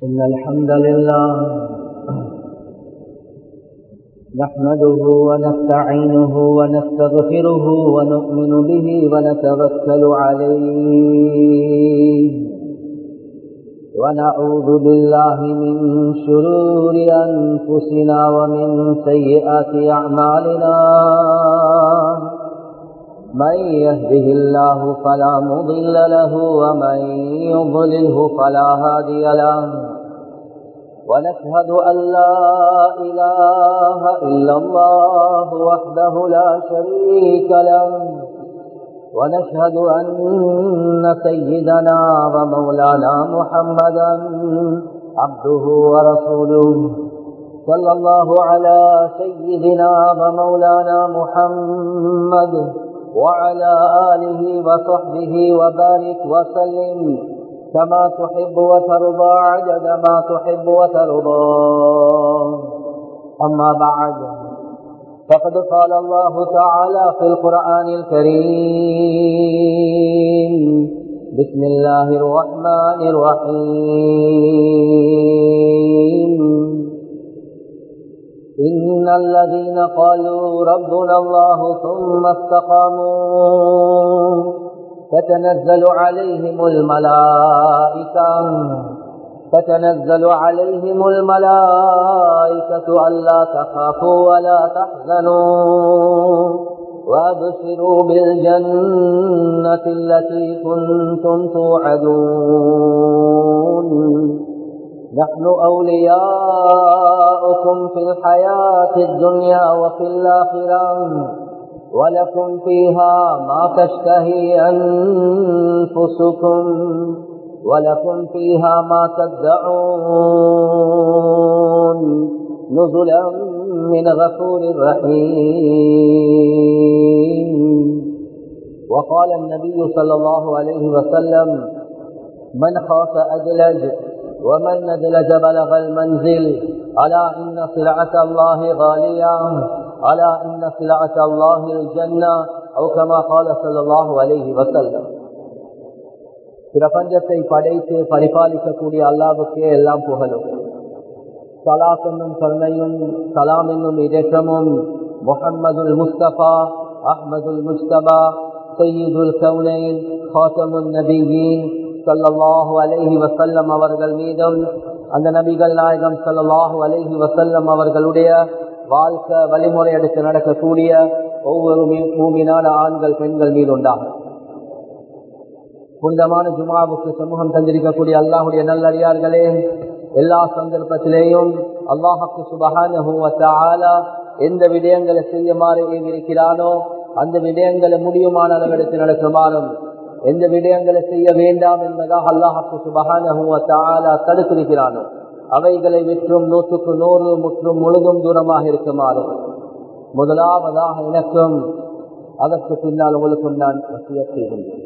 إن الحمد لله نحمده ونستعينه ونستغفره ونؤمن به ونتوكل عليه ونعوذ بالله من شرور أنفسنا ومن سيئات أعمالنا من يهده الله فلا مضل له ومن يضلله فلا هادي له ونشهد أن لا إله إلا الله وحده لا شريك له ونشهد أن سيدنا ومولانا محمدا عبده ورسوله صلى الله على سيدنا ومولانا محمد وعلى آله وصحبه وبارك وسلم كما تحب وترضى عدد ما تحب وترضى أما بعد فقد قال الله تعالى في القرآن الكريم بسم الله الرحمن الرحيم إن الذين قالوا ربنا الله ثم استقاموا تتنزل عليهم الملائكة تتنزل عليهم الملائكة ألا تخافوا ولا تحزنوا وأبشروا بالجنة التي كنتم توعدون نحن أولياؤكم في الحياة الدنيا وفي الآخرة ولكم فيها ما تشتهي أنفسكم ولكم فيها ما تدعون نزلا من غفور رحيم وقال النبي صلى الله عليه وسلم من خاف أدلج ومن ندلج بلغ المنزل ألا إن سلعة الله غالية ألا إن سلعة الله الجنة أو كما قال صلى الله عليه وسلم பிரபஞ்சத்தை படைத்து பரிபாலிக்கக்கூடிய அல்லாவுக்கே எல்லாம் புகழும் சலாத் என்னும் கருணையும் சலாம் என்னும் இதேற்றமும் முகம்மதுல் முஸ்தபா அஹ்மதுல் முஸ்தபா சையீதுல் கவுனைன் ஹாசமுல் நபியின் சல்லாஹூ அலஹி வசல்லம் அவர்கள் மீதும் அந்த நபிகள் நாயகம் சல்லாஹூ அலஹி வசல்லம் அவர்களுடைய வாழ்க்கை வழிமுறை எடுத்து நடக்கக்கூடிய ஒவ்வொரு பூமினான ஆண்கள் பெண்கள் மீது உண்டாகும் புனிதமான ஜுமாவுக்கு சமூகம் தந்திருக்கக்கூடிய அல்லாஹுடைய நல்லடியார்களே எல்லா சந்தர்ப்பத்திலேயும் அல்லாஹுக்கு சுபகான எந்த விடயங்களை செய்யுமாறு இருக்கிறானோ அந்த விடயங்களை முடியுமான அளவெடுத்து நடக்குமாறும் எந்த விடயங்களை செய்ய வேண்டாம் என்பதாக அல்லாஹாக்கு சுபகான தடுத்திருக்கிறானோ அவைகளை விற்றும் நூற்றுக்கு நூறு முற்றும் முழுதும் தூரமாக இருக்குமாறு முதலாவதாக எனக்கும் அதற்கு பின்னால் உங்களுக்கும் நான் வசிய செய்கின்றேன்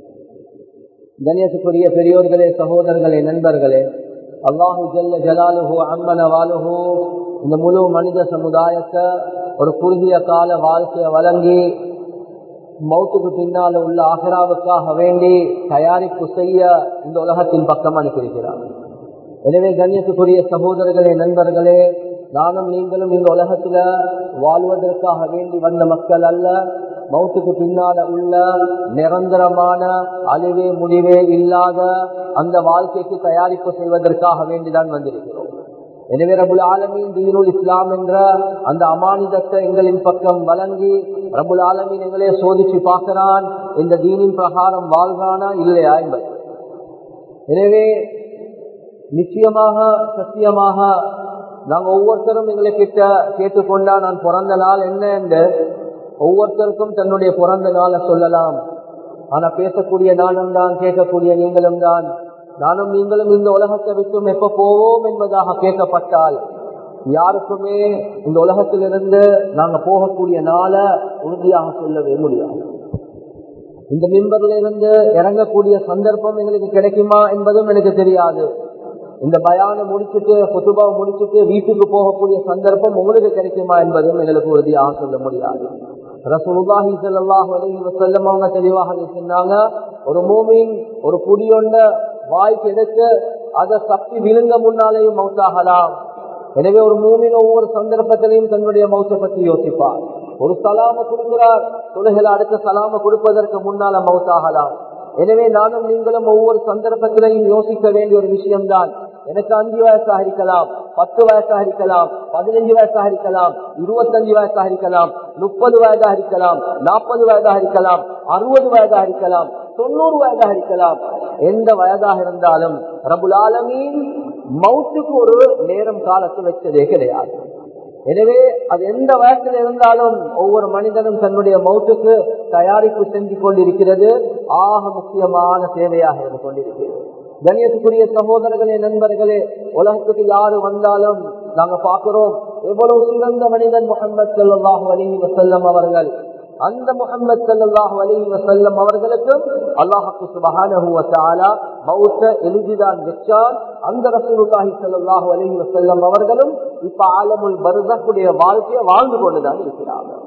கணேசுக்குரிய பெரியோர்களே சகோதரர்களே நண்பர்களே அல்லாஹு ஜல்ல ஜலாலுஹோ அம்மன வாலுஹோ இந்த முழு மனித சமுதாயத்தை ஒரு குறுகிய கால வாழ்க்கையை வழங்கி மௌத்துக்கு பின்னால உள்ள ஆகராவுக்காக வேண்டி தயாரிப்பு செய்ய இந்த உலகத்தின் பக்கம் அனுப்பியிருக்கிறார் எனவே கண்ணியத்துக்குரிய சகோதரர்களே நண்பர்களே நானும் நீங்களும் இந்த உலகத்துல வாழ்வதற்காக வேண்டி வந்த மக்கள் அல்ல மௌத்துக்கு பின்னால உள்ள நிரந்தரமான அழிவே முடிவே இல்லாத அந்த வாழ்க்கைக்கு தயாரிப்பு செய்வதற்காக வேண்டிதான் வந்திருக்கிறோம் எனவே ரபுல் ஆலமீன் தீனுல் இஸ்லாம் என்ற அந்த அமானிதத்தை எங்களின் பக்கம் வழங்கி ரபுல் ஆலமீன் எங்களே சோதிச்சு பார்க்கிறான் இந்த தீனின் பிரகாரம் வாழ்றானா இல்லையா என்பது எனவே நிச்சயமாக சத்தியமாக நாங்க ஒவ்வொருத்தரும் எங்களை கிட்ட கேட்டுக்கொண்டா நான் பிறந்த நாள் என்ன என்று ஒவ்வொருத்தருக்கும் தன்னுடைய பிறந்த நாளை சொல்லலாம் ஆனா பேசக்கூடிய நானும் தான் கேட்கக்கூடிய நீங்களும் தான் நானும் நீங்களும் இந்த உலகத்தை விட்டும் எப்ப போவோம் என்பதாக கேட்கப்பட்டால் யாருக்குமே இந்த உலகத்திலிருந்து நாங்க போகக்கூடிய நாளை உறுதியாக சொல்லவே முடியாது இந்த மின்பர்ல இருந்து இறங்கக்கூடிய சந்தர்ப்பம் எங்களுக்கு கிடைக்குமா என்பதும் எனக்கு தெரியாது இந்த பயான முடிச்சுட்டு புத்துபாவை முடிச்சுட்டு வீட்டுக்கு போகக்கூடிய சந்தர்ப்பம் உங்களுக்கு கிடைக்குமா என்பதும் எங்களுக்கு உறுதியாக சொல்ல முடியாது ரசூலுல்லாஹி ஸல்லல்லாஹு அலைஹி வஸல்லம் அவங்க தெளிவாக சொன்னாங்க ஒரு மூமின் ஒரு குடியொண்ட வாய்க்கு எடுத்து அதை சக்தி விழுங்க முன்னாலேயும் மௌத்தாகலாம் எனவே ஒரு மூமின் ஒவ்வொரு சந்தர்ப்பத்திலையும் தன்னுடைய மௌத்தை பற்றி யோசிப்பார் ஒரு சலாம கொடுக்கிறார் தொழுகையில் அடுத்த சலாம கொடுப்பதற்கு முன்னால மௌத்தாகலாம் எனவே நானும் நீங்களும் ஒவ்வொரு சந்தர்ப்பத்திலையும் யோசிக்க வேண்டிய ஒரு விஷயம்தான் எனக்கு அஞ்சு வயசாக இருக்கலாம் பத்து வயசாக இருக்கலாம் பதினஞ்சு வயசாக இருக்கலாம் இருபத்தஞ்சு வயசாக இருக்கலாம் முப்பது வயதாக இருக்கலாம் நாற்பது வயதாக இருக்கலாம் அறுபது வயதாக இருக்கலாம் தொண்ணூறு வயதாக இருக்கலாம் எந்த வயதாக இருந்தாலும் ரபுல் ஆலமீன் மவுத்துக்கு ஒரு நேரம் காலத்தை வச்சதே கிடையாது எனவே அது எந்த வயசுல இருந்தாலும் ஒவ்வொரு மனிதனும் தன்னுடைய மௌத்துக்கு தயாரிப்பு செஞ்சு கொண்டிருக்கிறது ஆக முக்கியமான சேவையாக இருந்து கொண்டிருக்கிறது கணியத்துக்குரிய சகோதரர்களே நண்பர்களே உலகத்துக்கு யாரு வந்தாலும் நாங்க பாக்குறோம் எவ்வளவு சிறந்த மனிதன் முகமது சல்லாஹூ அலி வசல்லம் அவர்கள் அந்த முகமது சல்லாஹூ அலி வசல்லம் அவர்களுக்கும் அல்லாஹு சுபஹான மௌத்த எழுதிதான் வச்சான் அந்த ரசூலுல்லாஹி சல்லாஹூ அலி வசல்லம் அவர்களும் இப்ப ஆலமுல் பருதக்குடைய வாழ்க்கையை வாழ்ந்து கொண்டுதான் இருக்கிறார்கள்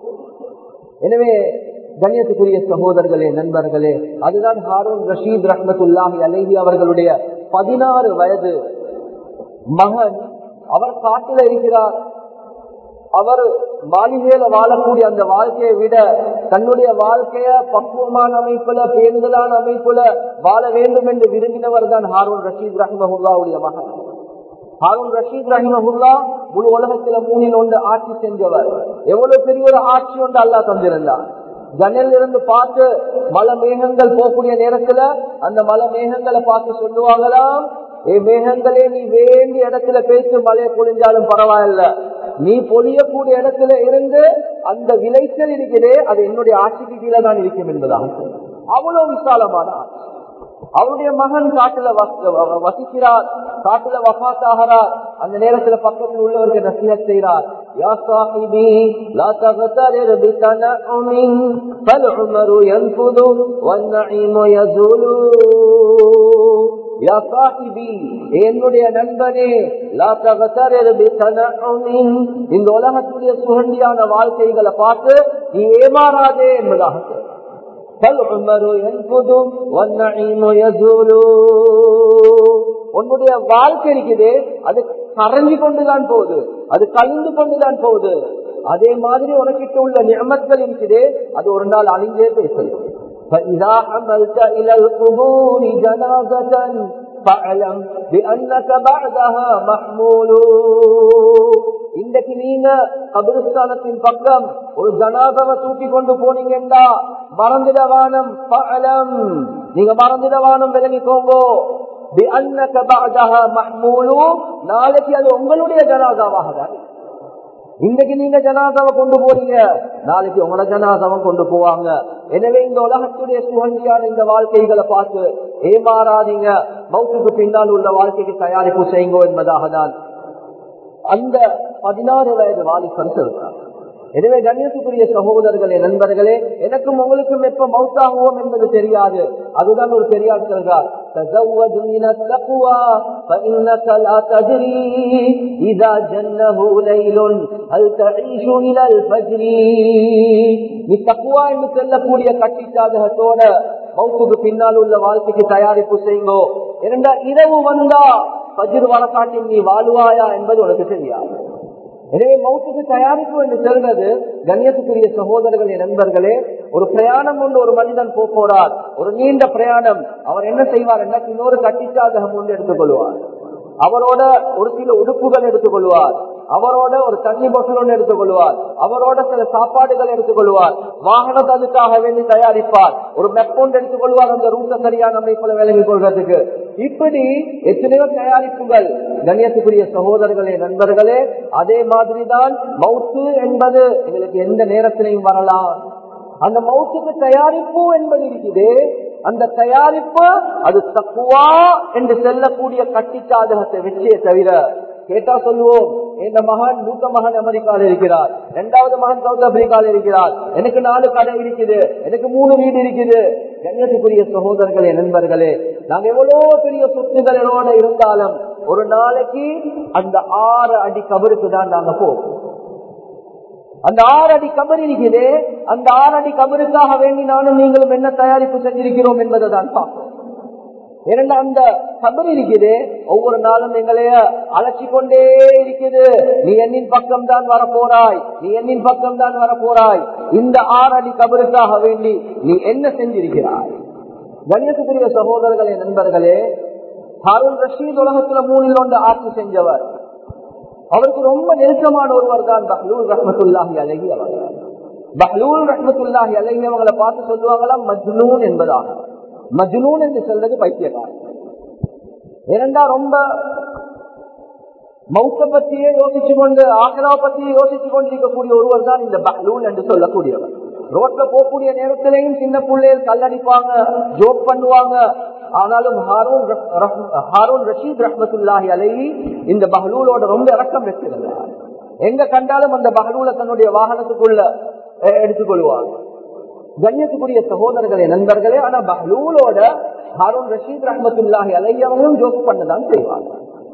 எனவே கண்ணியத்துக்குரிய சகோதரர்களே நண்பர்களே அதுதான் ஹாரூன் ரஷீத் ரஹமத்துல்லாஹி அலைஹி அவர்களுடைய பதினாறு வயது மகன் அவர் காட்டில இருக்கிறார் அவர் மாளிகையில வாழக்கூடிய அந்த வாழ்க்கையை விட தன்னுடைய வாழ்க்கைய பக்குவமான அமைப்புல பேருந்தலான அமைப்புல வாழ வேண்டும் என்று விரும்பினவர் தான் ஹாரூன் ரஷீத் ரஹ்மஹுல்லாவுடைய மகன் ஹாரூன் ரஷீத் ரஹிமஹுல்லா முழு உலகத்துல மூணில் ஒன்று ஆட்சி செஞ்சவர் எவ்வளவு பெரிய ஒரு ஆட்சி ஒன்று அல்லா தந்திருந்தார் ஜன்னல் இருந்து பார்த்து மலை மேகங்கள் போகக்கூடிய நேரத்துல அந்த மலை மேகங்களை பார்த்து சொல்லுவாங்களாம் ஏ மேகங்களே நீ வேண்டிய இடத்துல பேசி மழையை பொழிஞ்சாலும் பரவாயில்ல நீ பொழியக்கூடிய இடத்துல இருந்து அந்த விளைச்சல் இருக்கிறதே அது என்னுடைய ஆட்சிக்கு கீழே தான் இருக்கும் என்பதாக அவ்வளவு விசாலமான ஆட்சி அவருடைய மகன் காட்டுல வசிக்கிறார் காட்டுல வபாத்தாகிறார் அந்த நேரத்துல பக்கத்தில் உள்ளவருக்கு நசிஹத் செய்கிறார் يا صاحبي لا تغترر بتنعم فالعمر ينفذ والنعيم يزول يا صاحبي என்னுடைய நண்பனே லா தகதரர் பிதனஉமின் இந்த உலகத்துடைய சுகண்டியான வாழ்க்கைகளை பார்த்து நீ ஏமாறாதே என்பதாக فالعمر ينفذ والنعيم يزول உன்னுடைய வாழ்க்கை இருக்குது அது கரைஞ்சு கொண்டுதான் போகுது அது கழிந்து கொண்டுதான் போகுது அதே மாதிரி உனக்கிட்ட உள்ள நியமங்கள் இருக்குது அது ஒரு நாள் அழிஞ்சே பேசுது فإذا حملت إلى القبور جنازة فاعلم بأنك بعدها محمول இன்றைக்கு நீங்க கபிரிஸ்தானத்தின் பக்கம் ஒரு ஜனாதவை தூக்கி கொண்டு போனீங்கடா மறந்துடவானம் பலம் நீங்க மறந்துடவானம் விலகிக்கோங்கோ நாளைக்கு அது உங்களுடைய ஜனாதாவாக தான் இன்றைக்கு நீங்க ஜனாதாவை கொண்டு போறீங்க நாளைக்கு உங்களோட ஜனாதாவை கொண்டு போவாங்க எனவே இந்த உலகத்துடைய சுகண்டியான இந்த வாழ்க்கைகளை பார்த்து ஏமாறாதீங்க மௌத்துக்கு பின்னால் உள்ள வாழ்க்கைக்கு தயாரிப்பு செய்யுங்கோ என்பதாக தான் அந்த பதினாறு வயது வாலிபன் சொல்றார் எனவே கண்ணியத்துக்குரிய சகோதரர்களே நண்பர்களே எனக்கும் உங்களுக்கும் எப்ப மவுத்தாகுவோம் என்பது தெரியாது அதுதான் ஒரு பெரியார் சொல்றார் تزود من التقوى فإنك لا تدري إذا جنه ليل هل تعيش إلى الفجر நீ தக்குவா என்று சொல்லக்கூடிய கட்டிச்சாதகத்தோட மௌத்துக்கு பின்னால் உள்ள வாழ்க்கைக்கு தயாரிப்பு செய்யுங்கோ இரண்டா இரவு வந்தா பஜிர் வரக்காட்டில் நீ வாழ்வாயா என்பது உனக்கு தெரியாது எனவே மௌத்துக்கு தயாரிப்பு என்று சொல்வது கண்ணியத்துக்குரிய சகோதரர்களே நண்பர்களே ஒரு பிரயாணம் கொண்டு ஒரு மனிதன் போறார் ஒரு நீண்ட பிரயாணம் அவர் என்ன செய்வார் என்ன இன்னொரு கட்டிச்சாதகம் ஒன்று எடுத்துக்கொள்வார் அவரோட ஒரு சில உடுப்புகள் எடுத்துக்கொள்வார் அவரோட ஒரு தண்ணி பொட்டல் ஒன்று எடுத்துக்கொள்வார் அவரோட சில சாப்பாடுகள் எடுத்துக்கொள்வார் வாகனத்தை அதுக்காக வேண்டி தயாரிப்பார் ஒரு மெப்பொண்டு எடுத்துக்கொள்வார் அந்த ரூட்டை சரியான அமைப்புல விளங்கிக் கொள்றதுக்கு இப்படி எத்தனையோ தயாரிப்புகள் கண்ணியத்துக்குரிய சகோதரர்களே நண்பர்களே அதே மாதிரிதான் மவுத்து என்பது எங்களுக்கு எந்த நேரத்திலையும் வரலாம் அந்த மவுத்துக்கு தயாரிப்பு என்பது இருக்குது அந்த தயாரிப்பு அது தக்குவா என்று செல்லக்கூடிய கட்டிச்சாதகத்தை வச்சே தவிர கேட்டா சொல்லுவோம் இந்த மகன் மூத்த மகன் அமெரிக்காவில் இருக்கிறார் இரண்டாவது மகன் சவுத் ஆப்பிரிக்காவில் இருக்கிறார் எனக்கு நாலு கடை இருக்குது எனக்கு மூணு வீடு இருக்குது கண்ணியத்துக்குரிய சகோதரர்களே நண்பர்களே நாங்க எவ்வளவு பெரிய சொத்துகளோட இருந்தாலும் ஒரு நாளைக்கு அந்த ஆறு அடி கபருக்கு தான் நாங்க போவோம் அந்த ஆறு அடி கபர் இருக்குது அந்த ஆறு அடி கபருக்காக வேண்டி நானும் நீங்களும் என்ன தயாரிப்பு செஞ்சிருக்கிறோம் என்பதை தான் பார்ப்போம் இரண்டு அந்த கபர் இருக்குது ஒவ்வொரு நாளும் எங்களைய அழைச்சி கொண்டே இருக்குது நீ என்னின் பக்கம் தான் வரப்போறாய் நீ என்னின் பக்கம் தான் வரப்போறாய் இந்த ஆறடி கபருக்காக வேண்டி நீ என்ன செஞ்சிருக்கிறாய் கணியத்துக்குரிய சகோதரர்களே நண்பர்களே ஹாரூன் ரஷீத் உலகத்துல மூணில் ஒன்று ஆட்சி செஞ்சவர் அவருக்கு ரொம்ப நெருக்கமான ஒருவர் தான் பஹ்லூல் ரஹமத்துல்லாஹி அழகி அவர் பஹ்லூல் ரஹமத்துல்லாஹி அழகி அவங்களை பார்த்து சொல்லுவாங்களாம் மஜ்னூன் என்பதாக மஜ்னூன் என்று சொல்றது பைத்தியக்காரன் இரண்டா ரொம்ப மௌத்த பத்தியே யோசிச்சு கொண்டு ஆக்ரா பத்தியே யோசிச்சு கொண்டிருக்கக்கூடிய ஒருவர் தான் இந்த பஹ்லூல் என்று சொல்லக்கூடியவர் ரோட்ல போகக்கூடிய நேரத்திலையும் சின்ன பிள்ளைகள் கல்லடிப்பாங்க ஜோக் பண்ணுவாங்க ஆனாலும் ஹாரூன் ஹாரூன் ரஷீத் ரஹமத்துல்லாஹி அலையி இந்த பஹலூலோட ரொம்ப இறக்கம் வச்சிருந்தார் எங்க கண்டாலும் அந்த பஹலூல தன்னுடைய வாகனத்துக்குள்ள எடுத்துக்கொள்வாங்க கண்ணியத்துக்குரிய சகோதரர்களே நண்பர்களே ஆனா பஹலூலோட ஹாரூன் ரஷீத் ரஹமத்துல்லாஹி அலையி அவங்களும் ஜோக் பண்ணதான் செய்வாங்க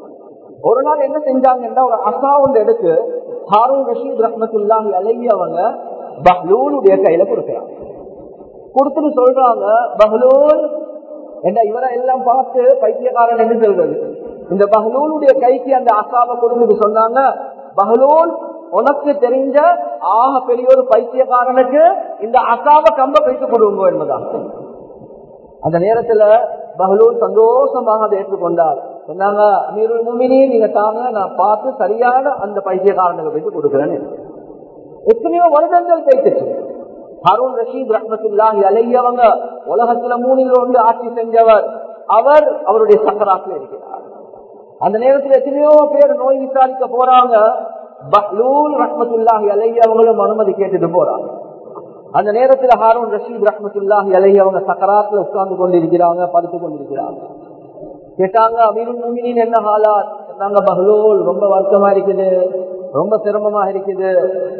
ஒரு நாள் என்ன செஞ்சாங்கன்னா ஒரு அசா ஒன்று எடுத்து ஹாரூன் ரஷீத் ரஹமத்துல்லாஹி அலையி அவங்க பஹ்லூலுடைய கையில கொடுக்கிறாங்க கொடுத்துட்டு சொல்றாங்க பஹ்லூல் என்ன இவரை எல்லாம் பார்த்து பைத்தியக்காரன் என்று சொல்றது இந்த பஹ்லூலுடைய கைக்கு அந்த அசாவை கொடுத்துட்டு சொன்னாங்க பஹ்லூல் உனக்கு தெரிஞ்ச ஆக பெரிய ஒரு பைத்தியக்காரனுக்கு இந்த அசாவை கம்ப பைத்து கொடுங்க என்பதாக அந்த நேரத்துல பஹ்லூல் சந்தோஷமாக அதை ஏற்றுக்கொண்டார் சொன்னாங்க அமீருல் முமினி நீங்க தாங்க நான் பார்த்து சரியான அந்த பைத்தியக்காரனுக்கு வைத்து கொடுக்குறேன்னு எத்தனையோ வருடங்கள் பேசிச்சு ஹருண் ரஷீத் ரஹமத்துல்லாஹி அலையவங்க உலகத்துல மூணில் ஒன்று ஆட்சி செஞ்சவர் அவர் அவருடைய சக்கராத்துல இருக்கிறார் அந்த நேரத்தில் எத்தனையோ பேர் நோய் விசாரிக்க போறாங்க பஹ்லூல் ரஹமத்துல்லாஹி அலையவங்களும் அனுமதி கேட்டுட்டு போறாங்க அந்த நேரத்துல ஹாரூன் ரஷீத் ரஹமத்துல்லாஹி அலை அவங்க சக்கராத்துல உட்கார்ந்து கொண்டிருக்கிறாங்க படுத்து கொண்டிருக்கிறாங்க கேட்டாங்க அமீருல் முமினின் என்ன ஹாலாத் நாங்க பஹ்லூல் ரொம்ப வருத்தமா இருக்குது ரொம்ப சிரமமா இருக்குது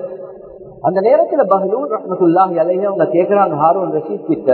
அந்த நேரத்துல பஹலூன் ரஹமத்துல்லாஹி அலைஹி அவங்க கேட்கிறாங்க ஹாரூன் ரஷீத் கிட்ட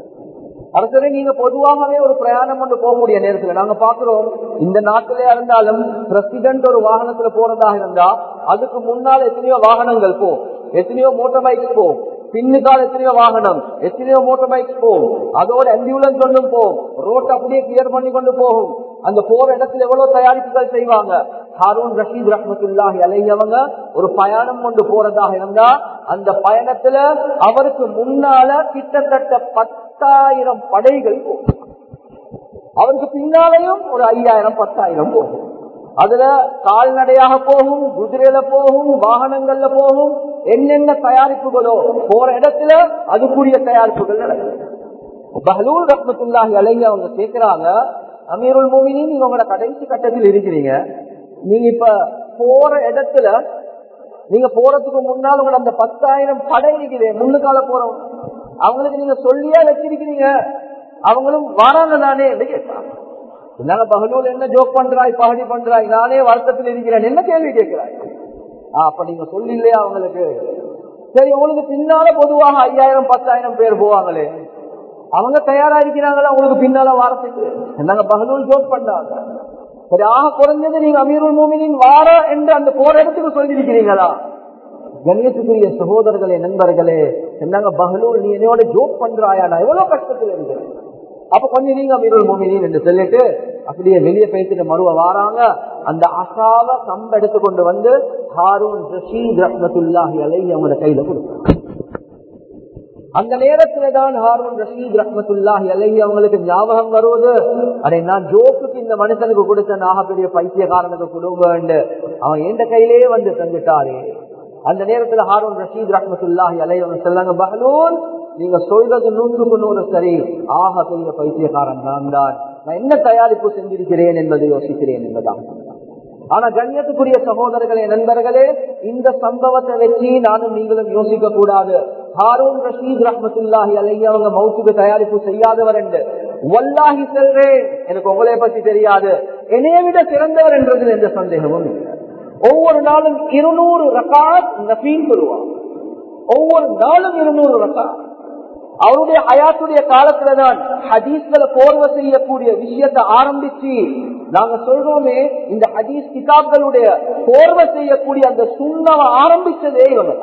அரசரே நீங்க பொதுவாகவே ஒரு பிரயாணம் கொண்டு போகக்கூடிய நேரத்துல நாங்க பாக்குறோம் இந்த நாட்டிலே இருந்தாலும் பிரசிடென்ட் ஒரு வாகனத்துல போறதாக இருந்தா அதுக்கு முன்னால் எத்தனையோ வாகனங்கள் போ எத்தனையோ மோட்டார் பைக் போ பின்னுக்கால் எத்தனையோ வாகனம் எத்தனையோ மோட்டார் பைக் போகும் அதோட ஆம்புலன்ஸ் ஒன்றும் போகும் ரோட் அப்படியே கிளியர் பண்ணி கொண்டு போகும் அந்த போற இடத்துல எவ்வளவு தயாரிப்புகள் செய்வாங்க ஹாரூன் ரஷீத் ரஹமத்துல்லாஹி அலையவங்க ஒரு பயணம் கொண்டு போறதாக இருந்தா அந்த பயணத்துல அவருக்கு முன்னால கிட்டத்தட்ட பத்தாயிரம் படைகள் போகும் அவருக்கு பின்னாலையும் ஒரு ஐயாயிரம் பத்தாயிரம் போகும் அதுல கால்நடையாக போகும் குதிரையில போகும் வாகனங்கள்ல போகும் என்னென்ன தயாரிப்புகளோ போற இடத்துல அதுக்குரிய தயாரிப்புகள் நடக்குது பஹலூல் ரத்மத்துல்லாஹி அலைங்க அவங்க கேட்கிறாங்க அமீருல் மூமினி நீங்க உங்களோட கடைசி கட்டத்தில் இருக்கிறீங்க நீங்க இப்ப போற இடத்துல நீங்க போறதுக்கு முன்னால் உங்களோட அந்த பத்தாயிரம் படை இருக்குது முன்னுக்கால போறோம் அவங்களுக்கு நீங்க சொல்லியா வச்சிருக்கிறீங்க அவங்களும் வராங்க நானே என்று கேட்கிறாங்க என்னங்க பகலூல் என்ன ஜோக் பண்றாய் பகடி பண்றாய் நானே வருத்தத்தில் இருக்கிறேன் என்ன கேள்வி கேட்கிறாய் அப்ப நீங்க சொல்லில்லையா அவங்களுக்கு சரி உங்களுக்கு பின்னால பொதுவாக ஐயாயிரம் பத்தாயிரம் பேர் போவாங்களே அவங்க தயாரா இருக்கிறாங்களா உங்களுக்கு பின்னால வாரத்துக்கு என்னங்க பகலூல் ஜோக் பண்ணாங்க சரி ஆக குறைஞ்சது நீங்க அமீருல் மோமினின் வார என்று அந்த போற இடத்துக்கு சொல்லியிருக்கிறீங்களா கணேசுக்குரிய சகோதரர்களே நண்பர்களே என்னங்க பகலூல் நீ என்னோட ஜோக் பண்றாயா நான் எவ்வளவு கஷ்டத்தில் இருக்கிறேன் அப்ப கொஞ்சம் நீங்க அமீருல் மோமினின் என்று சொல்லிட்டு அப்படியே வெளியே பேசிட்டு மறுவ வாராங்க அந்த அசாவ கம்ப எடுத்து கொண்டு வந்து ஹாரூன் ரஷீத் ரஹ்மத்துல்லாஹி அலை அவங்களோட கையில கொடுத்தாங்க அந்த நேரத்துல தான் ஹாரூன் ரஷீத் ரஹ்மத்துல்லாஹி அலை அவங்களுக்கு ஞாபகம் வருவது அடே நான் ஜோக்குக்கு இந்த மனுஷனுக்கு கொடுத்த நாகப்பெரிய பைத்தியக்காரனுக்கு கொடுங்க அவன் எந்த கையிலே வந்து தந்துட்டாரே அந்த நேரத்துல ஹாரூன் ரஷீத் ரஹ்மத்துல்லாஹி அலை அவங்க சொல்லாங்க பஹலூன் நீங்க சொல்றது நூற்றுக்கு நூறு சரி ஆக பெரிய பைத்தியக்காரன் நான் தான் நான் என்ன தயாரிப்பு செஞ்சிருக்கிறேன் என்பதை யோசிக்கிறேன் என்பதான் ஆனா கண்ணியத்துக்குரிய சகோதரர்களே நண்பர்களே இந்த சம்பவத்தை வச்சு நானும் நீங்களும் யோசிக்க கூடாது ஹாரூன் ரஷீத் ரஹமத்துல்லாஹி அலைய அவங்க மவுத்துக்கு தயாரிப்பு செய்யாதவர் என்று வல்லாஹி செல்றேன் எனக்கு உங்களை பத்தி தெரியாது என்னைய விட சிறந்தவர் என்றதில் எந்த சந்தேகமும் இல்லை ஒவ்வொரு நாளும் இருநூறு ரகாத் நபீன் பெறுவார் ஒவ்வொரு நாளும் இருநூறு ரகாத் அவருடைய ஹயாத்துடைய காலத்துலதான் ஹதீஸ்களை கோர்வை செய்யக்கூடிய விஷயத்தை ஆரம்பிச்சு நாங்க சொல்றோமே இந்த ஹதீஸ் கிதாப்களுடைய கோர்வை செய்யக்கூடிய அந்த சுண்ணவை ஆரம்பிச்சதே இவங்க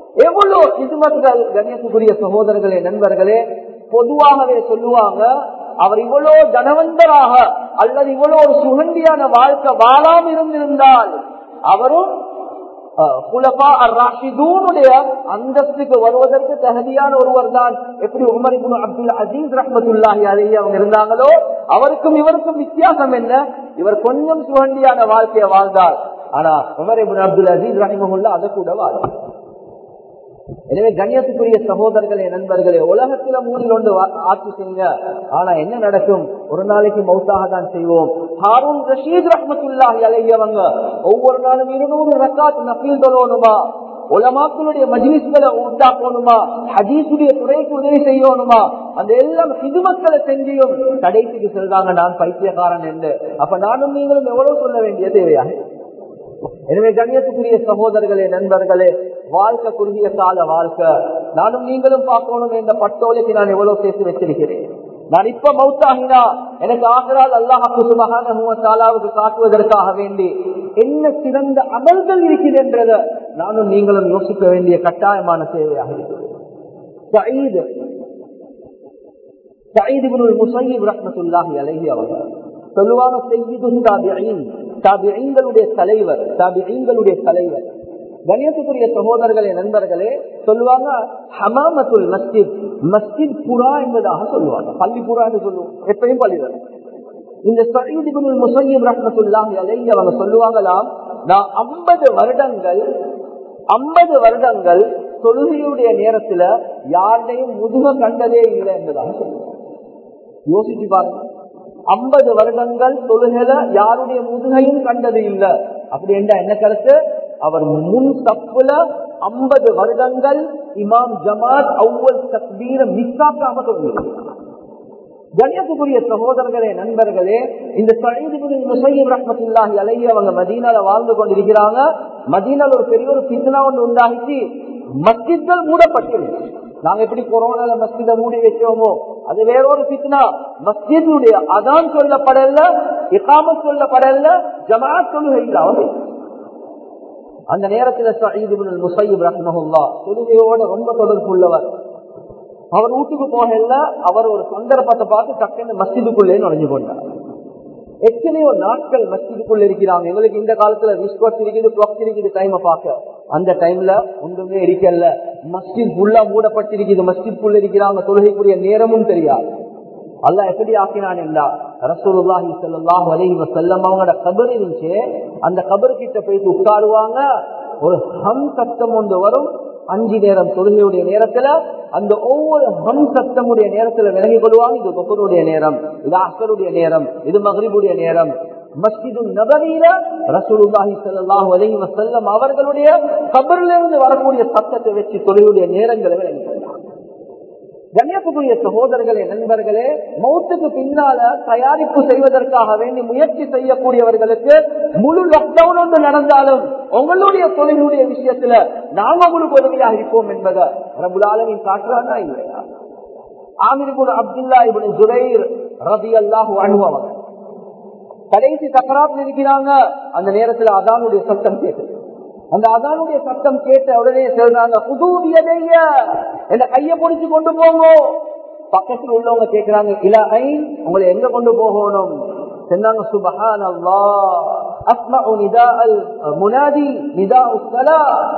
எவ்வளவு கிதுமத்துகள் கண்ணியத்துக்குரிய சகோதரர்களே நண்பர்களே பொதுவாகவே சொல்லுவாங்க அவர் இவ்வளவு தனவந்தராக அல்லது இவ்வளவு ஒரு சுகண்டியான வாழ்க்கை வாழாம இருந்திருந்தால் அவரும் அந்தஸ்துக்கு வருவதற்கு தகுதியான ஒருவர் தான் எப்படி உமர் அப்துல் அசீஸ் ரஹமத்துல்லாஹி அலஹி அவங்க இருந்தாங்களோ அவருக்கும் இவருக்கும் வித்தியாசம் என்ன இவர் கொஞ்சம் சுகண்டியான வாழ்க்கையை வாழ்ந்தார் ஆனா உமர் இபுன் அப்துல் அசீஸ் ரஹிமஹுல்லா அதை கூட வாழ்ந்தார் எனவே கண்ணியத்துக்குரிய சகோதரர்களே நண்பர்களே உலகத்துல மூணில் ஒன்று ஆட்சி செய்யுங்க ஆனா என்ன நடக்கும் ஒரு நாளைக்கு மௌத்தாக தான் செய்வோம் ஹாரூன் ரஷீத் ரஹமத்துல்லாஹி அலையவங்க ஒவ்வொரு நாளும் இருநூறு ரக்காத் நபீல் தொழணுமா உலமாக்களுடைய மஜ்லிஸ்களை உண்டாக்கணுமா ஹதீசுடைய துறைக்கு உதவி செய்யணுமா அந்த எல்லாம் சிதுமக்களை செஞ்சியும் கடைசிக்கு செல்றாங்க நான் பைத்தியக்காரன் என்று அப்ப நானும் நீங்களும் எவ்வளவு சொல்ல வேண்டிய தேவையாக எனவே கண்ணியத்துக்குரிய சகோதரர்களே நண்பர்களே வாழ்க்கை குறுகிய கால வாழ்க்கை நானும் நீங்களும் பார்க்கணும் இந்த பட்டோலைக்கு நான் எவ்வளவு சேர்த்து வச்சிருக்கிறேன் நான் இப்ப மௌத்தாகினா எனக்கு ஆகிறால் அல்லாஹாக்கு சுமகானுக்கு காட்டுவதற்காக வேண்டி என்ன சிறந்த அமல்கள் இருக்கிறது என்றத நானும் நீங்களும் யோசிக்க வேண்டிய கட்டாயமான தேவையாக இருக்கிறது சொல்லுவாங்க தாபியங்களுடைய தலைவர் தாபியங்களுடைய தலைவர் கணியத்துக்குரிய சகோதரர்களே நண்பர்களே சொல்லுவாங்க ஹமாமத்துல் மஸ்ஜித் மஸ்ஜித் புறா என்பதாக சொல்லுவாங்க பள்ளி புறா என்று சொல்லுவோம் எப்பயும் பள்ளிவர் இந்த சயீதிபுல் முசையீப் ரஹமத்துல்லாஹி அலைஹி அவங்க சொல்லுவாங்களாம் நான் ஐம்பது வருடங்கள் ஐம்பது வருடங்கள் தொழுகையுடைய நேரத்துல யாருடையும் முதுக கண்டதே இல்லை என்பதாக சொல்லுவாங்க யோசிச்சு பாருங்க ஐம்பது வருடங்கள் தொழுகையில யாருடைய முதுகையும் கண்டது இல்லை அப்படி என்றா என்ன கருத்து அவர் முன் தப்புல ஐம்பது வருடங்கள் இமாம் ஜமாத் அவ்வல் தக்பீர மிஸ்ஸாக்காம சொல்லுங்க கணியத்துக்குரிய சகோதரர்களே நண்பர்களே இந்த சயீதுகளின் முசையம் ரஹமத்துல்லாஹி அலைஹி அவங்க மதீனால வாழ்ந்து கொண்டிருக்கிறாங்க மதீனால ஒரு பெரிய ஒரு பித்னா ஒன்று உண்டாகிச்சு மஸ்ஜித்கள் மூடப்பட்டிருக்கு நாங்க எப்படி கொரோனால மஸ்ஜித மூடி வச்சோமோ அது வேறொரு பித்னா மஸ்ஜிதுடைய அதான் சொல்லப்படல இகாமத் சொல்லப்படல ஜமாத் தொழுகை இல்லாமல் அந்த நேரத்தில் முசைப் ரஹ்மஹுல்லா தொழுகையோட ரொம்ப தொடர்பு உள்ளவர் அவர் வீட்டுக்கு போகல அவர் ஒரு சந்தர்ப்பத்தை பார்த்து டக்குன்னு மஸ்ஜிதுக்குள்ளே நுழைஞ்சு கொண்டார் எத்தனையோ நாட்கள் மஸ்ஜிதுக்குள்ள இருக்கிறாங்க எங்களுக்கு இந்த காலத்துல ரிஸ்கோட் இருக்குது கிளாக் இருக்குது டைமை பார்க்க அந்த டைம்ல ஒன்றுமே இருக்கல மஸ்ஜித் ஃபுல்லா மூடப்பட்டிருக்குது மஸ்ஜித் இருக்கிறாங்க தொழுகைக்குரிய நேரமும் தெரியாது அல்ல எப்படி ஆக்கினான் என்றா ரசூலுல்லாஹி ஸல்லல்லாஹு அலைஹி வஸல்லம் அவங்களோட கபர் இருந்துச்சு அந்த கபர் கிட்ட போயிட்டு உட்காருவாங்க ஒரு ஹம் சத்தம் ஒன்று வரும் அஞ்சு நேரம் தொழுகையுடைய நேரத்துல அந்த ஒவ்வொரு ஹம் சத்தமுடைய நேரத்துல விலகி கொள்வாங்க இது கொப்பருடைய நேரம் இது அசருடைய நேரம் இது மகரிபுடைய நேரம் மஸ்ஜிது நபரியில ரசூலுல்லாஹி ஸல்லல்லாஹு அலைஹி வஸல்லம் அவர்களுடைய கபர்ல இருந்து வரக்கூடிய சத்தத்தை வச்சு தொழுகையுடைய நேரங்களை விலகி கொள்வாங்க கண்ணியத்துக்குரிய சகோதரர்களே நண்பர்களே மௌத்துக்கு பின்னால தயாரிப்பு செய்வதற்காக வேண்டி முயற்சி செய்யக்கூடியவர்களுக்கு முழு லாக்டவுன் ஒன்று நடந்தாலும் உங்களுடைய தொழிலுடைய விஷயத்துல நாங்க உங்களுக்கு உதவியாக இருப்போம் என்பதை ரபுலாலமின் காட்டுறானா இல்லையா ஆமிர்புல் அப்துல்லா இபுல் ஜுரைர் ரபி அல்லாஹு அனுபவங்க கடைசி சக்கராத்தில் இருக்கிறாங்க அந்த நேரத்துல அதானுடைய சத்தம் கேட்குது அந்த அதானுடைய சத்தம் கேட்ட உடனே சொல்றாங்க புதுவியதைய என்ன கைய பிடிச்சு கொண்டு போங்க பக்கத்தில் உள்ளவங்க கேட்கிறாங்க இல்ல ஐ உங்களை எங்க கொண்டு போகணும் சொன்னாங்க சுபஹான் அல்லா அஸ்மா நிதா அல் முனாதி நிதா உஸ்தலா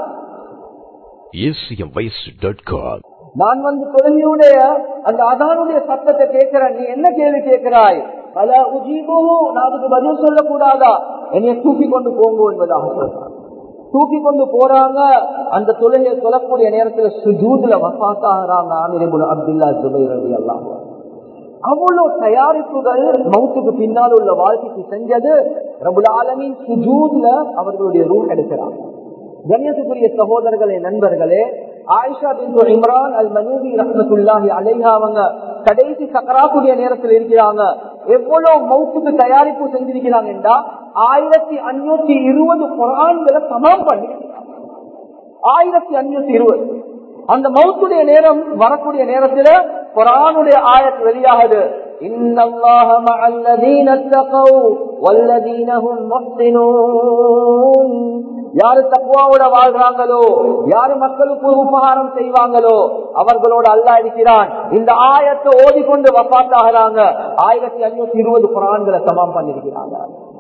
acmvoice.com நான் வந்து தொழுகையுடைய அந்த அதானுடைய சத்தத்தை கேட்கிறேன் நீ என்ன கேள்வி கேட்கிறாய் பல உஜீபோ நான் அதுக்கு பதில் சொல்லக்கூடாதா என்னைய தூக்கி கொண்டு போங்க என்பதாக சொல்றான் தூக்கி கொண்டு போறாங்க அந்த தொழுகையை சொல்லக்கூடிய நேரத்துல சுஜூதுல வசாத்தாகிறாங்க ஆமிரபுல் அப்துல்லா ஜுபை ரவி எல்லாம் அவ்வளவு தயாரிப்புகள் மவுத்துக்கு பின்னால் உள்ள வாழ்க்கைக்கு செஞ்சது ரபுல் ஆலமின் சுஜூத்ல அவர்களுடைய ரூல் எடுக்கிறாங்க கண்ணியத்துக்குரிய சகோதரர்களே நண்பர்களே ஆயிஷா பின் இம்ரான் அல் மனூபி ரஹமத்துல்லாஹி அலைஹா அவங்க கடைசி சக்கராக்குடைய நேரத்தில் இருக்கிறாங்க எவ்வளவு மவுத்துக்கு தயாரிப்பு செஞ்சிருக்கிறாங்க என்றா ஆயிரத்தி அஞ்சூத்தி இருபது குரான்களை சமம் பண்ணி ஆயிரத்தி அஞ்சூத்தி இருபது அந்த மவுத்துடைய நேரம் வரக்கூடிய நேரத்துல குரானுடைய ஆயத் வெளியாகுது إن الله مع الذين اتقوا والذين هم محسنون யாரு தக்குவாவோட வாழ்றாங்களோ யாரு மக்களுக்கு ஒரு உபகாரம் செய்வாங்களோ அவர்களோட அல்லா இருக்கிறான் இந்த ஆயத்தை ஓதிக்கொண்டு வப்பாத்தாகிறாங்க ஆயிரத்தி அஞ்சூத்தி இருபது குரான்களை சமம் பண்ணிருக்கிறாங்க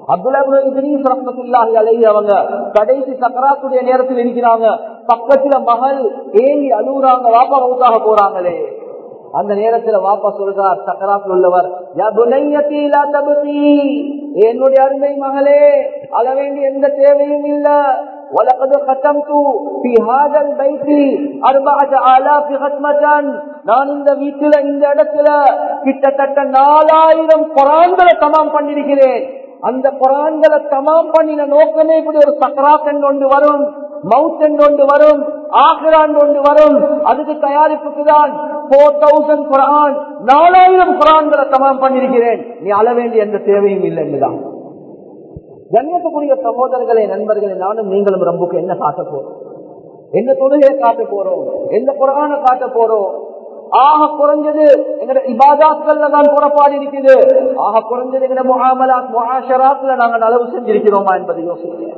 அவங்க கடைசி சக்கராத்துடைய நேரத்தில் இருக்கிறாங்க பக்கத்துல மகள் ஏங்கி அழுகுறாங்க வாப்பா மவுத்தாக போறாங்களே அந்த நேரத்துல வாப்பா சொல்றார் சக்கராத்தில் உள்ளவர் என்னுடைய அருமை மகளே அழ வேண்டிய எந்த தேவையும் இல்ல ولقد ختمت في هذا البيت أربعة آلاف ختمة நான் இந்த வீட்டுல இந்த இடத்துல கிட்டத்தட்ட நாலாயிரம் குரான்களை தமாம் பண்ணிருக்கிறேன் அந்த குரான்களை தமாம் பண்ணின நோக்கமே இப்படி ஒரு சக்கராத் என்று வரும் மவுத் என்று வரும் ஆகிரான் ஒன்று வரும் அதுக்கு தயாரிப்புக்கு தான் போர் தௌசண்ட் குரான் நாலாயிரம் குரான்களை தமாம் பண்ணிருக்கிறேன் நீ அள வேண்டிய எந்த தேவையும் இல்லை என்றுதான் கண்ணியத்துக்குரிய சகோதரர்களே நண்பர்களே நானும் நீங்களும் ரம்புக்கு என்ன காட்ட போறோம் என்ன தொழுகையை காட்ட போறோம் எந்த குரான காட்ட போறோம் ஆக குறைஞ்சது எங்கட இபாதாத்கள்ல தான் புறப்பாடு இருக்குது ஆக குறைஞ்சது எங்கட முகாமலாத் முகாஷராத்ல நாங்கள் நலவு செஞ்சிருக்கிறோமா என்பதை யோசிக்கிறேன்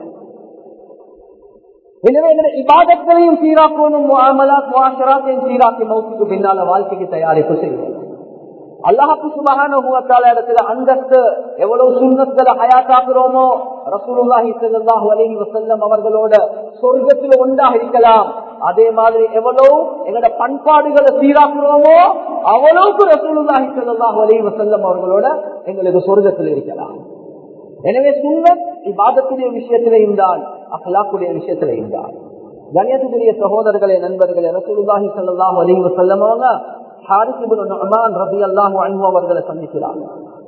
எனவே எங்களை இபாதத்தையும் சீராக்கணும் முகாமலாத் முகாஷராத்தையும் சீராக்கி மௌத்துக்கு பின்னால வாழ்க்கைக்கு தயாரிப்பு செய்வோம் அல்லாஹு சுபகான இடத்துல அந்தஸ்து எவ்வளவு சுண்ணத்துல ஹயாத்தாக்குறோமோ ரசூலுல்லாஹி ஸல்லல்லாஹு அலைஹி வஸல்லம் அவர்களோட சொர்க்கத்துல ஒன்றாக இருக்கலாம் அதே மாதிரி எவ்வளவு எங்களோட பண்பாடுகளை சீராக்குறோமோ அவ்வளவுக்கு ரசூலுல்லாஹி ஸல்லல்லாஹு அலைஹி வஸல்லம் அவர்களோட எங்களுக்கு சொர்க்கத்தில் இருக்கலாம் எனவே சுண்ணத் இபாதத்துடைய விஷயத்திலையும் தான் அஹ்லாக்குடைய விஷயத்திலையும் தான் கணியத்துக்குரிய சகோதரர்களே நண்பர்களே ரசூலுல்லாஹி ஸல்லல்லாஹு அலைஹி வஸல்லம் அவங்க அவர்களை சந்திக்கிறாங்க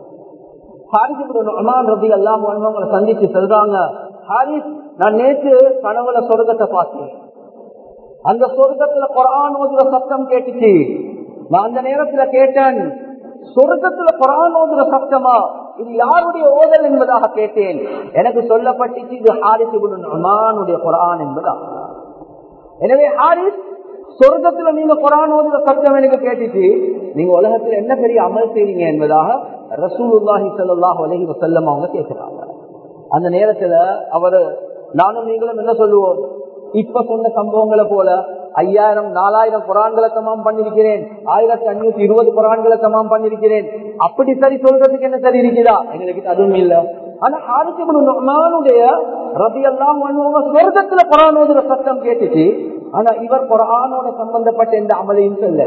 அவங்களை சந்திச்சு சொல்றாங்க ஹாரிஸ் நான் நேற்று கனவுல சொர்க்கத்தை பார்த்தேன் அந்த சொர்க்கத்துல குரான் ஓதுற சத்தம் கேட்டுச்சு நான் அந்த நேரத்துல கேட்டேன் சொர்க்கத்துல குரான் ஓதுற சத்தமா இது யாருடைய ஓதல் என்பதாக கேட்டேன் எனக்கு சொல்லப்பட்டுச்சு இது ஹாரிஸ் அமானுடைய குரான் என்பதா எனவே ஹாரிஸ் சொர்க்கத்துல நீங்க குரான் ஓதுற சத்தம் எனக்கு கேட்டுச்சு நீங்க உலகத்துல என்ன பெரிய அமல் செய்றீங்க என்பதாக ரசூலுல்லாஹி சல்லாஹ் அலஹி வசல்லம் அவங்க கேட்கிறாங்க அந்த நேரத்துல அவரு நானும் நீங்களும் என்ன சொல்லுவோம் இப்ப சொன்ன சம்பவங்களை போல ஐயாயிரம் நாலாயிரம் குரான்களை தமாம் பண்ணிருக்கிறேன் ஆயிரத்தி அஞ்சூத்தி இருபது குரான்களை தமாம் பண்ணிருக்கிறேன் அப்படி சரி சொல்றதுக்கு என்ன சரி இருக்குதா எங்களுக்கு அதுவும் இல்ல ஆனா ஆதித்யனுடைய ரபி எல்லாம் சொர்க்கத்துல குரான் ஓதுற சத்தம் கேட்டுச்சு ஆனா இவர் குரானோட சம்பந்தப்பட்ட எந்த அமலையும் சொல்ல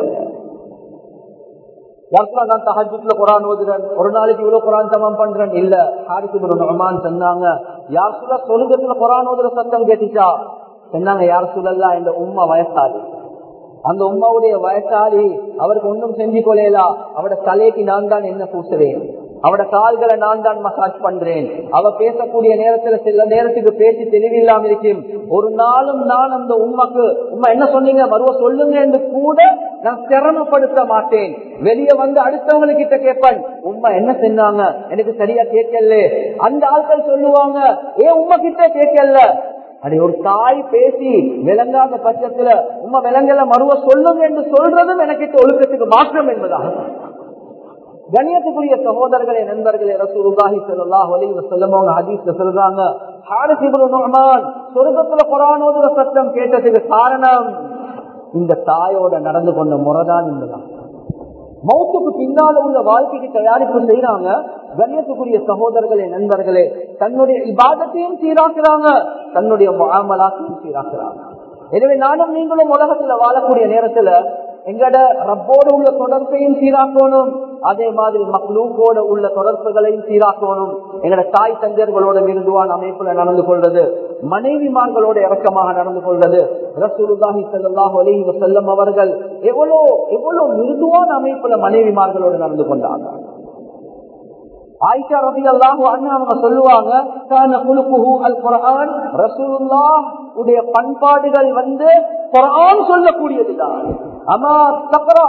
நான் தஹஜுல குரான் ஓதுறேன் ஒரு நாளைக்கு இவ்வளவு குரான் தமம் பண்றேன் இல்ல ஹாரிசுபுர நொமான் சொன்னாங்க யார் சொல்ல சொலுகத்துல குரான் ஓதுற சத்தம் கேட்டுச்சா சொன்னாங்க யார் சொல்லலாம் இந்த உண்மை வயசாளி அந்த உமாவுடைய வயசாளி அவருக்கு ஒன்றும் செஞ்சு கொள்ளலா அவட தலைக்கு நான் தான் என்ன பூசுறேன் அவட கால்களை நான் தான் மசாஜ் பண்றேன் அவ பேசக்கூடிய நேரத்துல சில நேரத்துக்கு பேசி தெளிவில்லாம இருக்கும் ஒரு நாளும் நான் அந்த உண்மைக்கு உண்மை என்ன சொன்னீங்க மறுவ சொல்லுங்க என்று கூட நான் சிரமப்படுத்த மாட்டேன் வெளியே வந்து அடுத்தவங்க கிட்ட கேட்பேன் உண்மை என்ன செஞ்சாங்க எனக்கு சரியா கேட்கல அந்த ஆட்கள் சொல்லுவாங்க ஏன் உண்மை கிட்ட கேட்கல அப்படி ஒரு தாய் பேசி விளங்காத பட்சத்துல உண்மை விலங்கல மறுவ சொல்லுங்க என்று சொல்றதும் எனக்கு ஒழுக்கத்துக்கு மாற்றம் என்பதாக கணியத்துக்குரிய சகோதரர்களே நண்பர்களே ரசூலுல்லாஹி ஸல்லல்லாஹு அலைஹி வஸல்லம் அவங்க ஹதீஸ்ல சொல்றாங்க ஹாரிஸ் இப்னு நுஅமான் சொர்க்கத்துல குர்ஆன் ஓதுற சத்தம் கேட்டதுக்கு காரணம் இந்த தாயோட நடந்து கொண்ட முறைதான் என்பதான் மௌத்துக்கு பின்னால உள்ள வாழ்க்கைக்கு தயாரிப்பு செய்யறாங்க கண்ணியத்துக்குரிய சகோதரர்களே நண்பர்களே தன்னுடைய இபாதத்தையும் சீராக்குறாங்க தன்னுடைய முகாமலாத்தையும் சீராக்குறாங்க எனவே நானும் நீங்களும் உலகத்துல வாழக்கூடிய நேரத்துல எங்கட ரப்போடு உள்ள தொடர்பையும் சீராக்கணும் அதே மாதிரி மக்ளூக்கோட உள்ள தொடர்புகளையும் சீராக்கணும் எங்கட தாய் தந்தையர்களோட மிருதுவான அமைப்புல நடந்து கொள்வது மனைவிமார்களோட இறக்கமாக நடந்து கொள்வது ரசூலுல்லாஹி ஸல்லல்லாஹு அலைஹி வஸல்லம் அவர்கள் எவ்வளவு எவ்வளவு மிருதுவான அமைப்புல மனைவிமார்களோடு நடந்து கொண்டாங்க ஆயிஷா ரபி அல்லாஹு அண்ணா அவங்க சொல்லுவாங்க கான குலுக்குஹு அல் குர்ஆன் ரசூலுல்லாஹ் உடைய பண்பாடுகள் வந்து குர்ஆன் சொல்லக்கூடியதுதான் அமா தக்ரா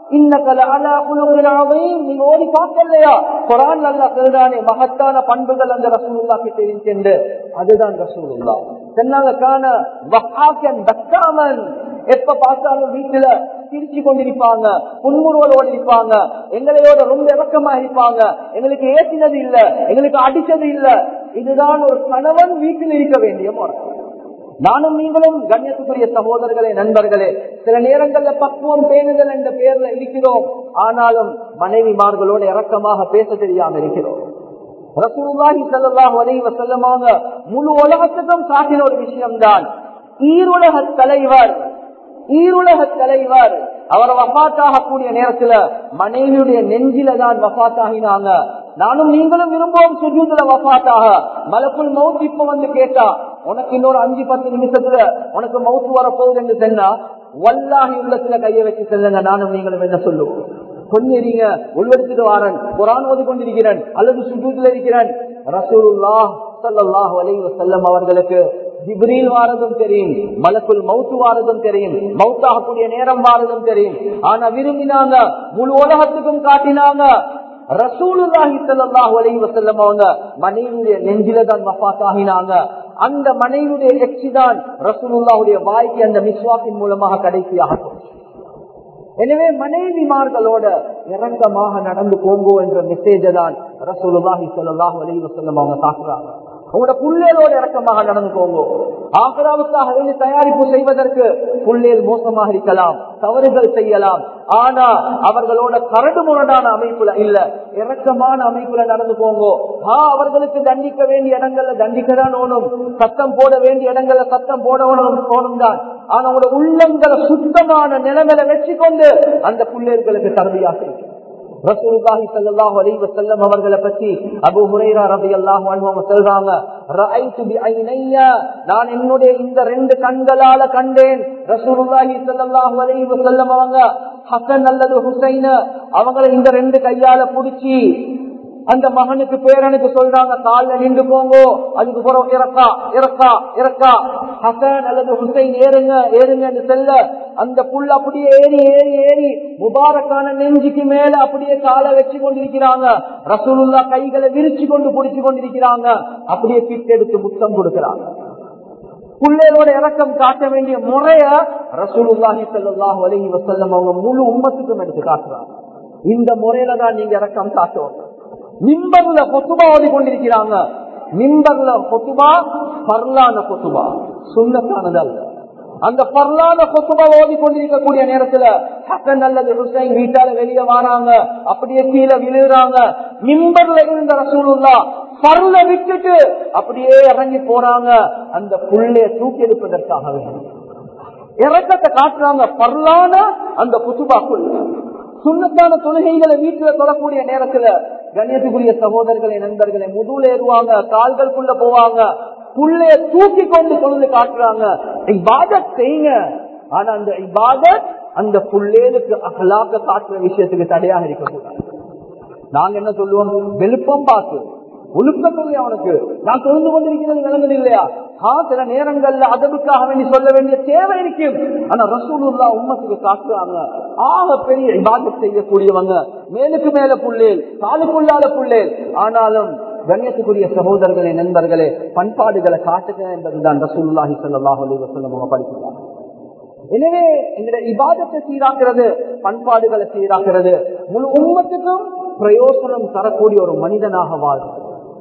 நீங்க ஓடி பார்க்கலையா குரான் நல்லா சொல்றானே மகத்தான பண்புகள் அந்த ரசூலுல்லா கிட்ட இருக்கின்ற அதுதான் ரசூலுல்லா சொன்னாங்க காண வஹாக்கன் தக்காமன் எப்ப பார்த்தாலும் வீட்டுல சிரிச்சு கொண்டிருப்பாங்க புன்முறுவலோடு இருப்பாங்க எங்களையோட ரொம்ப இறக்கமா இருப்பாங்க எங்களுக்கு ஏசினது இல்ல எங்களுக்கு அடிச்சது இல்ல இதுதான் ஒரு கணவன் வீட்டில் இருக்க வேண்டிய முறை நானும் நீங்களும் கண்ணியத்துக்குரிய சகோதரர்களே நண்பர்களே சில நேரங்கள்ல பக்குவம் பேணுதல் என்ற பெயர்ல இருக்கிறோம் ஆனாலும் மனைவிமார்களோடு இறக்கமாக பேச தெரியாம இருக்கிறோம் ரசூலுல்லாஹி ஸல்லல்லாஹு அலைஹி வஸல்லமாக முழு உலகத்துக்கும் காட்டின ஒரு விஷயம்தான் ஈருலக தலைவர் ஈருலக தலைவர் அவர் வஃபாத்தாக கூடிய நேரத்துல மனைவியுடைய நெஞ்சில தான் வஃபாத்தாகினாங்க நானும் நீங்களும் விரும்புவோம் சுஜூதுல வஃபாத்தாக மலக்குள் மவுத் இப்ப வந்து கேட்டா உனக்கு இன்னொரு அஞ்சு பத்து நிமிஷத்துல உனக்கு மவுத்து வரப்போகுது என்று சொன்னா வல்லாகி உள்ளத்துல கையை வச்சு செல்லுங்க நானும் நீங்களும் என்ன சொல்லுவோம் கொஞ்சம் இருங்க உள்வெடுத்துட்டு வாரன் குரான் ஓதி கொண்டிருக்கிறேன் அல்லது சுஜூத்துல இருக்கிறேன் ரசூலுல்லா ஸல்லல்லாஹு அலைஹி வஸல்லம் அவர்களுக்கு ஜிப்ரீல் வாரதும் தெரியும் மலக்குள் மவுத்து வாரதும் தெரியும் மவுத்தாகக்கூடிய நேரம் வாரதும் தெரியும் ஆனா விரும்பினாங்க முழு உலகத்துக்கும் காட்டினாங்க ரசூலுல்லாஹி ஸல்லல்லாஹு அலைஹி வஸல்லம் அவங்க மனைவியுடைய நெஞ்சில தான் வஃபாத் ஆகினாங்க அந்த மனைவியுடைய எச்சி தான் ரசூலுல்லாஹுடைய வாய்க்கு அந்த மிஸ்வாக்கின் மூலமாக கடைசியாக எனவே மனைவிமார்களோட இறக்கமாக நடந்து போங்கோ என்ற மெசேஜ தான் ரசூலுல்லாஹி ஸல்லல்லாஹு அலைஹி வஸல்லம் அவங்க காட்டுறாங்க உங்களோட புள்ளேலோட இறக்கமாக நடந்து போங்கோ ஆக்ராவுக்காக வேண்டி தயாரிப்பு செய்வதற்கு புள்ளேல் மோசமாக இருக்கலாம் தவறுகள் செய்யலாம் ஆனா அவர்களோட கரடு முரடான அமைப்புல இல்ல இறக்கமான அமைப்புல நடந்து போங்கோ ஆ அவர்களுக்கு தண்டிக்க வேண்டிய இடங்கள்ல தண்டிக்க தான் ஓணும் சத்தம் போட வேண்டிய இடங்கள்ல சத்தம் போட ஓணும் தான் ஆனா உங்களோட உள்ளங்களை சுத்தமான நிலைமையில வச்சுக்கொண்டு அந்த புள்ளேர்களுக்கு தரவியா செய்யும் ரசூலுல்லாஹி ஸல்லல்லாஹு அலைஹி வஸல்லம் அவர்களை பத்தி அபூ ஹுரைரா রাদিয়াল্লাহு அன்ஹு அவங்க சொல்றாங்க ரஅய்து பிஐனைய நான் என்னுடைய இந்த ரெண்டு கண்களால கண்டேன் ரசூலுல்லாஹி ஸல்லல்லாஹு அலைஹி வஸல்லம் அவங்க ஹசன் அல்லது ஹுசைன் அவங்களை இந்த ரெண்டு கையால புடிச்சி அந்த மகனுக்கு பேரனுக்கு சொல்றாங்க காலில் நின்று போங்கோ அதுக்கு பிறகு இறக்கா இறக்கா இறக்கா ஹசன் அல்லது ஹுசைன் ஏறுங்க ஏறுங்கன்னு செல்ல அந்த புல் அப்படியே ஏறி ஏறி ஏறி முபாரக்கான நெஞ்சுக்கு மேல அப்படியே காலை வச்சு கொண்டிருக்கிறாங்க ரசூலுல்லா கைகளை விரிச்சு கொண்டு பிடிச்சு கொண்டிருக்கிறாங்க அப்படியே கிட்ட எடுத்து முத்தம் கொடுக்கிறாங்க பிள்ளைகளோட இறக்கம் காட்ட வேண்டிய முறைய ரசூலுல்லாஹி ஸல்லல்லாஹு அலைஹி வஸல்லம் அவங்க முழு உம்மத்துக்கும் எடுத்து காட்டுறாங்க இந்த முறையில தான் நீங்க இறக்கம் காட்டுவோம் மிம்பர்ல கொத்துபா ஓதி கொண்டிருக்கிறாங்க மிம்பர்ல கொத்துபா பர்லான கொத்துபா சுண்ணத்தானது அல்ல அந்த பர்லான கொத்துபா ஓதி கொண்டிருக்கக்கூடிய நேரத்துல ஹசன் அல்லது ஹுசைன் வீட்டால வெளியே வராங்க அப்படியே கீழே விழுறாங்க மிம்பர்ல இருந்த ரசூலுல்லா பர்ல விட்டுட்டு அப்படியே இறங்கி போறாங்க அந்த புள்ளைய தூக்கி எடுப்பதற்காக இறக்கத்தை காட்டுறாங்க பர்லான அந்த குத்துபாக்குள்ள சுண்ணத்தான தொழுகைகளை வீட்டுல தொடக்கூடிய நேரத்துல கண்ணியத்துக்குரிய சகோதரர்களை நண்பர்களை முதுல ஏறுவாங்க கால்களுக்குள்ள போவாங்க புள்ளைய தூக்கி கொண்டு தொழுது காட்டுறாங்க இபாதத் செய்யுங்க ஆனா அந்த இபாதத் அந்த புள்ளேலுக்கு அகலாக்க காட்டுற விஷயத்துக்கு தடையாக இருக்கக்கூடாது நாங்க என்ன சொல்லுவோம் வெளுப்பம் பார்த்து ஒழுக்கம் இல்லையா அவனுக்கு நான் தொழுந்து கொண்டிருக்கிறது விளங்குது இல்லையா ஆ சில நேரங்கள்ல அதற்காக வேண்டி சொல்ல வேண்டிய தேவை இருக்கும் ஆனா ரசூலுல்லா உம்மத்துக்கு காட்டுறாங்க ஆக பெரிய இபாதத் செய்யக்கூடியவங்க மேலுக்கு மேல புள்ளேல் காலுக்குள்ளால புள்ளேல் ஆனாலும் கண்ணியத்துக்குரிய சகோதரர்களே நண்பர்களே பண்பாடுகளை காட்டுக என்பதுதான் ரசூலுல்லாஹி ஸல்லல்லாஹு அலைஹி வஸல்லம் அவங்க படிக்கிறாங்க எனவே எங்களுடைய இபாதத்தை சீராக்கிறது பண்பாடுகளை சீராக்கிறது முழு உம்மத்துக்கும் பிரயோசனம் தரக்கூடிய ஒரு மனிதனாக வாழ்றது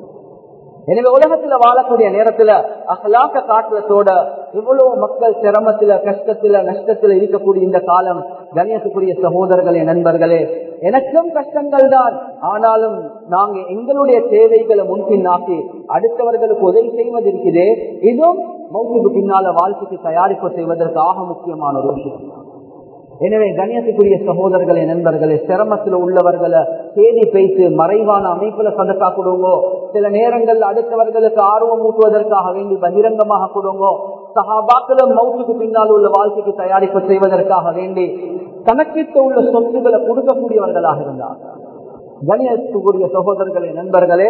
எனவே உலகத்துல வாழக்கூடிய நேரத்துல அகலாக்க காட்டுறதோட இவ்வளவு மக்கள் சிரமத்துல கஷ்டத்துல நஷ்டத்துல இருக்கக்கூடிய இந்த காலம் கணியத்துக்குரிய சகோதரர்களே நண்பர்களே எனக்கும் கஷ்டங்கள் தான் ஆனாலும் நாங்க எங்களுடைய தேவைகளை முன்பின்னாக்கி அடுத்தவர்களுக்கு உதவி செய்வது இருக்குதே இதுவும் மௌத்துக்கு பின்னால வாழ்க்கைக்கு தயாரிப்பு செய்வதற்கு ஆக முக்கியமான ஒரு விஷயம் எனவே கண்ணியத்துக்குரிய சகோதரர்களே நண்பர்களே சிரமத்தில் உள்ளவர்களை தேடி பேசி மறைவான அமைப்புல சதக்கா கொடுங்கோ சில நேரங்கள் அடுத்தவர்களுக்கு ஆர்வம் ஊட்டுவதற்காக வேண்டி பகிரங்கமாக கொடுங்கோ சகாபாக்களும் மௌத்துக்கு பின்னால் உள்ள வாழ்க்கைக்கு தயாரிப்பு செய்வதற்காக வேண்டி கணக்கிட்டு உள்ள சொத்துக்களை கொடுக்கக்கூடியவர்களாக இருந்தார் கணியத்துக்குரிய சகோதரர்களே நண்பர்களே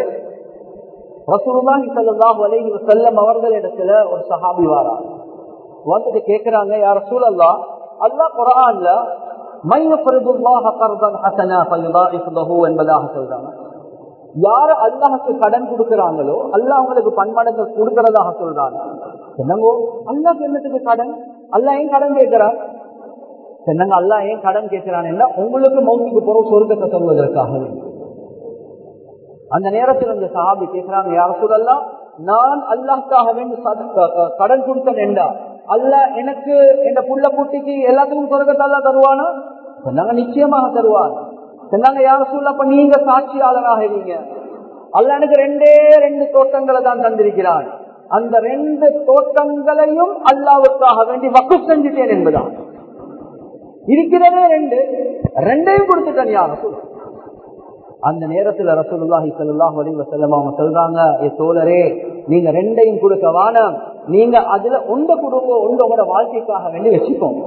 ரசூலுல்லாஹி ஸல்லல்லாஹு அலைஹி வஸல்லம் அவர்களிடத்துல ஒரு சஹாபி வாரா வந்துட்டு கேக்குறாங்க யார் ரசூலல்லா அல்லாஹ் குர்ஆன்ல மையஃபரிதுல்லாஹ கர்தன் ஹஸனா ஃபயுதாஇஃப் லஹு என்பதாக சொல்றாங்க யார் அல்லாஹ்க்கு கடன் கொடுக்கறாங்களோ அல்லாஹ் அவங்களுக்கு பன்மடங்கு கொடுக்கறதாக சொல்றாங்க என்னங்கோ அல்லாஹ் என்னத்துக்கு கடன் அல்லாஹ் ஏன் கடன் கேட்கிறார் என்னங்க அல்லாஹ் ஏன் கடன் கேட்கிறான் உங்களுக்கு மௌத்துக்கு போற சொர்க்கத்தை சொல்வதற்காக அந்த நேரத்தில் இந்த சாபி கேட்கிறாங்க யார சொல்லலாம் நான் அல்லாஹ்க்காக வேண்டி சத- அஹ் கடன் கொடுத்தேன் என்றா அல்ல எனக்கு என் புள்ள குட்டிக்கு எல்லாத்துக்கும் சொர்க்கத்தை அல்ல தருவானா சொன்னாங்க நிச்சயமாக தருவான் சொன்னாங்க யார சொல்ல அப்ப நீங்க சாட்சியாளராக இருங்க அல்ல எனக்கு ரெண்டே ரெண்டு தோட்டங்களை தான் தந்திருக்கிறான் அந்த ரெண்டு தோட்டங்களையும் அல்லாவுக்காக வேண்டி வக்கு செஞ்சுட்டேன் என்பதான் இருக்கிறதே ரெண்டு ரெண்டையும் கொடுத்துட்டேன் யார சொல்ல அந்த நேரத்துல ரசூலுல்லாஹி ஸல்லல்லாஹு அலைஹி வஸல்லம் அவங்க சொல்றாங்க ஏ தோழரே நீங்க ரெண்டையும் கொடுக்க வானம் நீங்க அதுல ஒண்ட கொடுங்க ஒண்ட உங்களோட வாழ்க்கைக்காக வேண்டி வச்சுக்கோங்க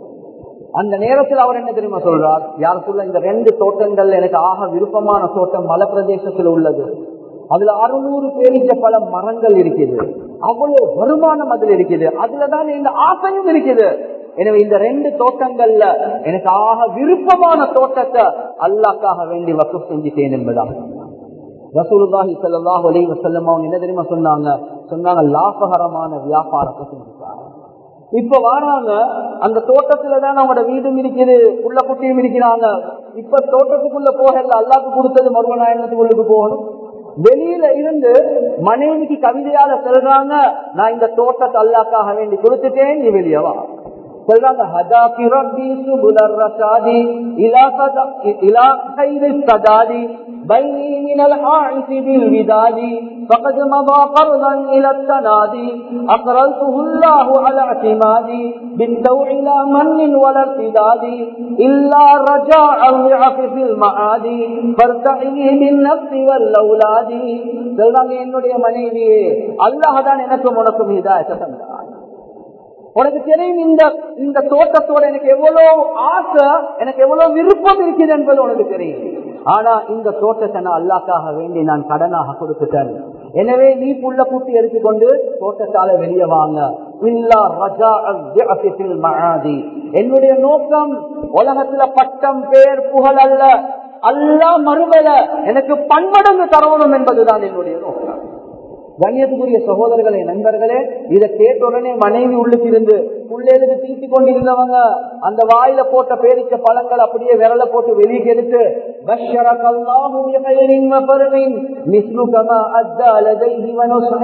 அந்த நேரத்தில் அவர் என்ன தெரியுமா சொல்றார் யார் சொல்ல இந்த ரெண்டு தோட்டங்கள் எனக்கு ஆக விருப்பமான தோட்டம் மலை பிரதேசத்தில் உள்ளது அதுல அறுநூறு பேரிச்ச பல மரங்கள் இருக்குது அவ்வளவு வருமானம் அதுல இருக்குது அதுலதான் இந்த ஆசையும் இருக்குது எனவே இந்த ரெண்டு தோட்டங்கள்ல எனக்கு ஆக விருப்பமான தோட்டத்தை அல்லாக்காக வேண்டி வக்கு செஞ்சுட்டேன் என்பதா ரசூலுல்லாஹி ஸல்லல்லாஹு அலைஹி வஸல்லம் அவங்க என்ன தெரியுமா சொன்னாங்க சொன்னாங்க லாபகரமான வியாபாரத்தை செஞ்சுட்டாங்க இப்ப வாராங்க அந்த தோட்டத்துலதான் அவங்களோட வீடும் இருக்குது உள்ள குட்டியும் இருக்கிறாங்க இப்ப தோட்டத்துக்குள்ள போகல அல்லாக்கு கொடுத்தது மருவநாயகத்துக்குள்ளுக்கு போகணும் வெளியில இருந்து மனைவிக்கு கவிதையால சொல்றாங்க நான் இந்த தோட்டத்தை அல்லாக்காக வேண்டி கொடுத்துட்டேன் நீ வெளியவா சொல்றாங்க ஹதாகி ரப்பி சுபுலர் ரஷாதி இலா சதா இலா கைரி சதாதி بيني من الحائس بالوداد فقد مضى قرضا إلى التنادي أقرلته الله على اعتمادي بالتوع لا من ولا ارتداد إلا رجاء الضعف في المعاد فارتعي بالنفس والأولاد சொல்றாங்க என்னுடைய மனைவியே அல்லாஹ் தான் எனக்கும் உனக்கும் இதாயத்தை தந்தான் உனக்கு தெரியும் இந்த இந்த தோட்டத்தோட எனக்கு எவ்வளவு ஆசை எனக்கு எவ்வளவு விருப்பம் இருக்குது என்பது உனக்கு தெரியும் ஆனா இந்த தோட்டத்தை நான் அல்லாக்காக வேண்டி நான் கடனாக கொடுத்துட்டேன் எனவே நீ புள்ள கூட்டி எடுத்துக்கொண்டு தோட்டத்தால வெளியே வாங்க இல்லா ரஜா அவ்விஅஃபில் மஆதி. என்னுடைய நோக்கம் உலகத்துல பட்டம் பேர் புகழ் அல்ல அல்லாஹ் மறுமல எனக்கு பன்மடங்கு தரணும் என்பதுதான் என்னுடைய நோக்கம் கண்ணியத்துக்குரிய சகோதரர்களே நண்பர்களே இதை கேட்ட உடனே மனைவி உள்ளுக்கு இருந்து பிள்ளைகளுக்கு தீட்டி கொண்டிருந்தவங்க அந்த வாயில போட்ட பேரிச்ச பழங்கள் அப்படியே விரல போட்டு வெளியே எடுத்து بشرك الله بخير وفرح مثلك ما أدى لديه ونصح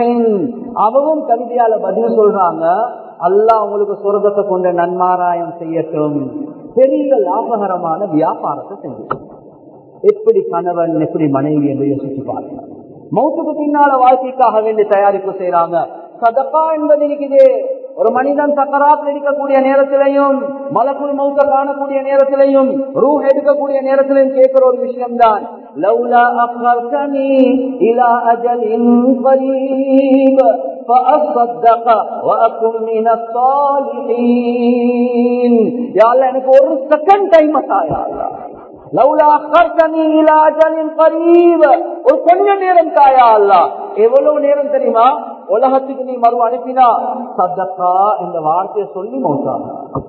அவவும் கவிதையால பதில் சொல்றாங்க அல்லாஹ் உங்களுக்கு சொர்க்கத்தை கொண்ட நன்மாராயம் செய்யட்டும் பெரிய லாபகரமான வியாபாரத்தை செஞ்சு எப்படி கணவன் எப்படி மனைவி என்று யோசிச்சு பாருங்க மௌத்துக்கு பின்னால வாழ்க்கைக்காக வேண்டி தயாரிப்பு செய்யறாங்க சதப்பா என்பது இருக்குது ஒரு மனிதன் சக்கராத்தில் இருக்கக்கூடிய நேரத்திலையும் மலக்குள் மௌத்த காணக்கூடிய நேரத்திலையும் ரூ எடுக்கக்கூடிய நேரத்திலையும் கேட்கிற ஒரு விஷயம் தான் لولا أخرتني إلى أجل قريب فأصدق وأكن من الصالحين يا الله எனக்கு ஒரு செகண்ட் டைம் தாயா லவ்லா அக்கர்த்தனி இலா அஜலின் கரீப ஒரு கொஞ்ச நேரம் தாயா அல்லா எவ்வளவு நேரம் தெரியுமா உலகத்துக்கு நீ மறு அனுப்பினா சதக்கா இந்த வார்த்தையை சொல்லி மௌத்தாங்க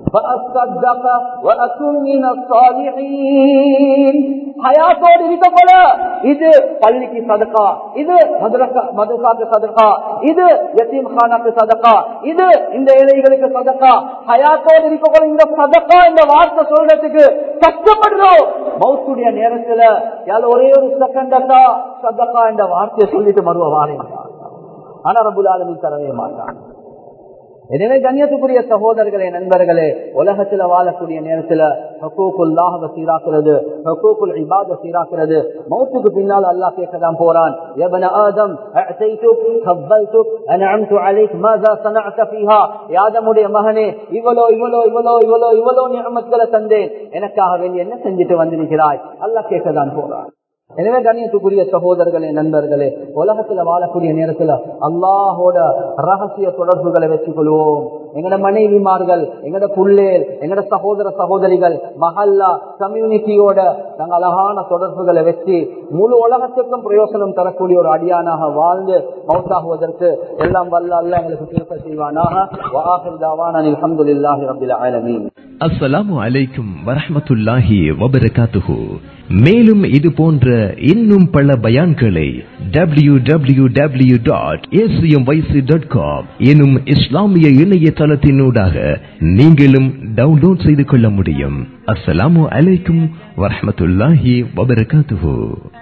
ஹயாத்தோடு இருக்கப்பட இது பள்ளிக்கு சதக்கா இது மதுரக்காக்கு சதக்கா இது யத்தீம் கானாக்கு சதக்கா இது இந்த ஏழைகளுக்கு சதக்கா ஹயாத்தோடு இருக்கப்பட இந்த சதக்கா இந்த வார்த்தை சொல்றதுக்கு கஷ்டப்படுறோம் மௌத்துடைய நேரத்துல யார ஒரே ஒரு செகண்டக்கா சதக்கா என்ற வார்த்தையை சொல்லிட்டு மறுவ வாரேன் ஆனா ரபுல் ஆலமின் தரவே மாட்டான் எனவே கண்ணியத்துக்குரிய சகோதரர்களே நண்பர்களே உலகத்துல வாழக்கூடிய நேரத்துல ஹக்கூக்குல்லாக சீராக்குறது ஹக்கூக்குல் இபாத சீராக்குறது மௌத்துக்கு பின்னால் அல்லாஹ் கேட்கதான் போறான் ابن آدم أعطيتك خبلتك أنعمت عليك ماذا صنعت فيها يا ஆதமுடைய மகனே இவ்வளோ இவ்வளோ இவ்வளோ இவ்வளோ இவ்வளோ நியமத்களை தந்தேன் எனக்காக வேண்டி என்ன செஞ்சுட்டு வந்திருக்கிறாய் அல்லாஹ் கேட்கதான் போறான் எனவே கண்ணியத்துக்குரிய சகோதரர்களே நண்பர்களே உலகத்துல வாழக்கூடிய நேரத்துல அல்லாஹோட ரகசிய தொடர்புகளை வச்சுக் கொள்வோம் எங்கட மனைவிமார்கள் எங்கட புள்ளேல் எங்கட சகோதர சகோதரிகள் மஹல்லா கம்யூனிட்டியோட நாங்க அழகான தொடர்புகளை வச்சு முழு உலகத்துக்கும் பிரயோசனம் தரக்கூடிய ஒரு அடியானாக வாழ்ந்து மௌத்தாகுவதற்கு எல்லாம் வல்ல அல்ல எங்களுக்கு திருப்ப செய்வானாக அலமதுல்லாஹி ரபில் ஆலமீன் அஸ்ஸலாமு அலைக்கும் வரஹ்மத்துல்லாஹி வபரகாத்துஹு மேலும் இது போன்ற இன்னும் பல பயான்களை W W W dot dot com எனும் இஸ்லாமிய இணையதளத்தினூடாக நீங்களும் டவுன்லோட் செய்து கொள்ள முடியும் அஸ்ஸலாமு அலைக்கும் வரஹ்மத்துல்லாஹி வபரகாத்துஹு